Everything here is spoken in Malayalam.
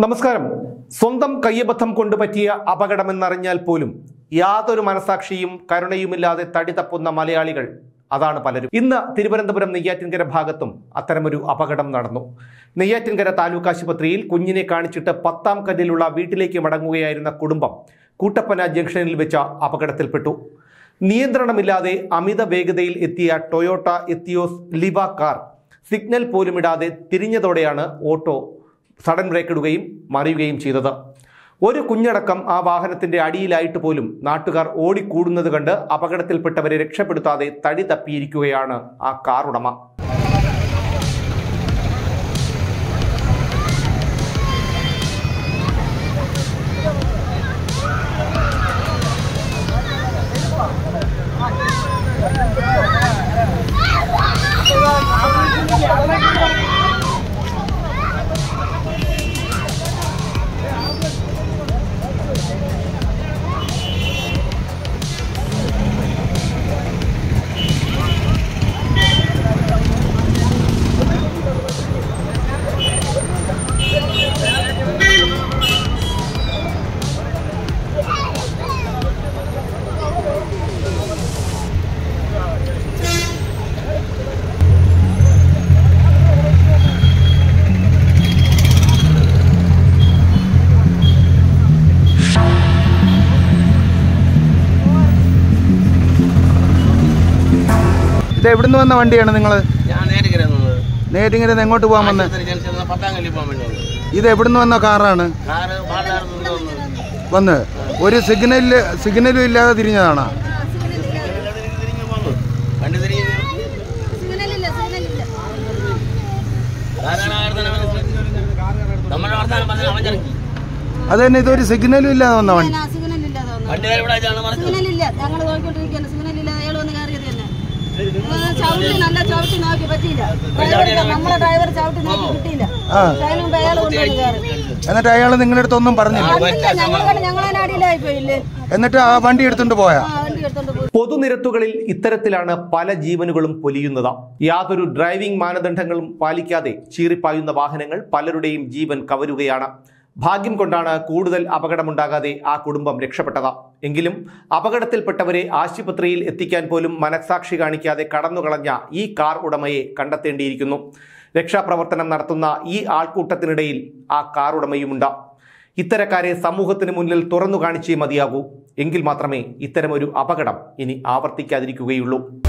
നമസ്കാരം സ്വന്തം കയ്യബദ്ധം കൊണ്ട് പറ്റിയ അപകടമെന്നറിഞ്ഞാൽ പോലും യാതൊരു മനസാക്ഷിയും കരുണയുമില്ലാതെ തടി തപ്പുന്ന മലയാളികൾ അതാണ് പലരും ഇന്ന് തിരുവനന്തപുരം നെയ്യാറ്റിൻകര ഭാഗത്തും അത്തരമൊരു അപകടം നടന്നു നെയ്യാറ്റിൻകര താലൂക്ക് ആശുപത്രിയിൽ കുഞ്ഞിനെ കാണിച്ചിട്ട് പത്താം കല്ലിലുള്ള വീട്ടിലേക്ക് മടങ്ങുകയായിരുന്ന കുടുംബം കൂട്ടപ്പന ജംഗ്ഷനിൽ വെച്ച അപകടത്തിൽപ്പെട്ടു നിയന്ത്രണമില്ലാതെ അമിത വേഗതയിൽ എത്തിയ Toyota Etios Liva car signal പോലുമിടാതെ തിരിഞ്ഞതോടെയാണ് ഓട്ടോ സഡൻ ബ്രേക്ക് ഇടുകയും മറിയുകയും ചെയ്തത് ഒരു കുഞ്ഞടക്കം ആ വാഹനത്തിന്റെ അടിയിലായിട്ട് പോലും നാട്ടുകാർ ഓടിക്കൂടുന്നത് കണ്ട് അപകടത്തിൽപ്പെട്ടവരെ രക്ഷപ്പെടുത്താതെ തടി തപ്പിയിരിക്കുകയാണ് ആ കാർ ഉടമ ഇത് എവിടുന്ന് വന്ന വണ്ടിയാണ് നിങ്ങൾ ഞാൻ നേരിട്ട് നിന്നത് നേരിങ്ങനെ എങ്ങോട്ട് പോകാൻ വന്നത് ആശുപത്രി ജംഗ്ഷനിൽ നിന്ന് പത്താം കല്ലി പോകാൻ വേണ്ടി വന്നത് ഇത് എവിടുന്ന് വന്ന കാറാണ് കാറ് പാലാറ് നിന്ന് വന്നത് വന്ന് ഒരു സിഗ്നലില് സിഗ്നലും ഇല്ലാതെ തിരിഞ്ഞതാണോ തിരിഞ്ഞു പോന്നു വണ്ടി തിരിഞ്ഞു സിഗ്നലില്ല സിഗ്നലില്ല ധാരാളം ആവർത്തനം നമ്മുടെ വർത്താനം പറഞ്ഞാൽ അവൻ ചെറുക്കി അത് തന്നെ ഇതൊരു സിഗ്നലും ഇല്ലാതെ വന്ന വണ്ടി ആ, സിഗ്നലില്ല തോന്നുന്നു വണ്ടി ഇവിടെ വെച്ചാണ് മറിച്ചത് സിഗ്നലില്ല ഞങ്ങൾ നോക്കിക്കൊണ്ടിരിക്കുകയാണ് സിഗ്നലില്ല അയാൾ വന്ന് കയറിയത് തന്നെ ആ, ചവിട്ടി നല്ല ചവിട്ടി നോക്കി പറ്റിയില്ല ഡ്രൈവർ നമ്മളെ ഡ്രൈവർ ചവിട്ടി നോക്കി കിട്ടിയില്ല ആ. അതിന് മുമ്പ് അയാൾ കൊണ്ടുവന്ന് കയറി എന്നിട്ട് അയാൾ നിങ്ങളുടെ അടുത്തൊന്നും പറഞ്ഞില്ല പറഞ്ഞില്ല ഞങ്ങൾ കണ്ട് ഞങ്ങളതിന് അടിയിലായി പോയില്ലേ എന്നിട്ട് ആ വണ്ടി എടുത്തോണ്ട് പോയാ ആ വണ്ടി എടുത്തോണ്ട് പോയി പൊതുനിരത്തുകളിൽ ഇത്തരത്തിലാണ് പല ജീവനുകളും പൊലിയുന്നത് യാതൊരു ഡ്രൈവിംഗ് മാനദണ്ഡങ്ങളും പാലിക്കാതെ ചീറിപ്പായുന്ന വാഹനങ്ങൾ പലരുടെയും ജീവൻ കവരുകയാണ് ഭാഗ്യം കൊണ്ടാണ് കൂടുതൽ അപകടമുണ്ടാകാതെ ആ കുടുംബം രക്ഷപ്പെട്ടത് എങ്കിലും അപകടത്തിൽപ്പെട്ടവരെ ആശുപത്രിയിൽ എത്തിക്കാൻ പോലും മനസാക്ഷി കാണിക്കാതെ കടന്നുകളഞ്ഞ ഈ കാർ ഉടമയെ കണ്ടെത്തേണ്ടിയിരിക്കുന്നു രക്ഷാപ്രവർത്തനം നടത്തുന്ന ഈ ആൾക്കൂട്ടത്തിനിടയിൽ ആ കാർ ഉടമയുമുണ്ട് ഇത്തരക്കാരെ സമൂഹത്തിന് മുന്നിൽ തുറന്നു കാണിച്ചേ മതിയാകൂ എങ്കിൽ മാത്രമേ ഇത്തരമൊരു അപകടം ഇനി ആവർത്തിക്കാതിരിക്കുകയുള്ളൂ